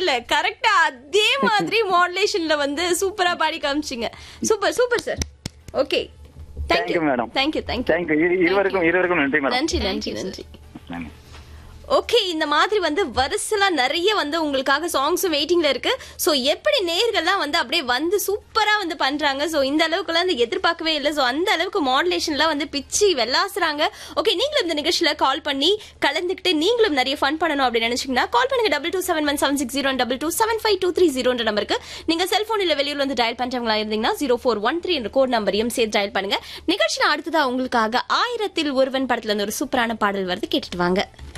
இல்ல கரெக்டா அதே மாதிரி மாடுலேஷன்ல வந்து சூப்பரா பாடி காமிச்சிங்க super super sir okay Thank you, madam. Thank you thank you thank you இருவருக்கும் இருவருக்கும் நன்றி மேடம் நன்றி நன்றி நன்றி நன்றி ஓகே இந்த மாதிரி வந்து வரிசலா நிறைய வந்து உங்களுக்காக சாங்ஸும் வெயிட்டிங்ல இருக்கு சோ எப்படி நேர்கள்லாம் வந்து அப்படியே வந்து சூப்பரா வந்து பண்றாங்க சோ இந்த அளவுக்குலாம் வந்து எதிர்பார்க்கவே இல்லை சோ அந்த அளவுக்கு மாடுலேஷன்லாம் வந்து பிச்சு வெள்ளாசுறாங்க ஓகே நீங்களும் இந்த நிகழ்ச்சியில கால் பண்ணி கலந்துக்கிட்டு நீங்களும் நிறைய ஃபன் பண்ணணும் அப்படின்னு நினைச்சீங்கன்னா கால் பண்ணுங்க double two seven one seven six zero double two seven five two three ஜீரோன்ற நம்பருக்கு நீங்க செல்போன் இல்ல வெளியூர்ல வந்து டயல் பண்றவங்களா இருந்தீங்கன்னா ஜீரோ ஃபோர் ஒன் த்ரீ என்ற கோட் நம்பரையும் சேர்த்து டயல் பண்ணுங்க நிகழ்ச்சியில அடுத்ததா உங்களுக்காக ஆயிரத்தில் ஒருவன் படத்துல இருந்து ஒரு சூப்பரான பாடல் வருது கேட்டுட்டு வாங்க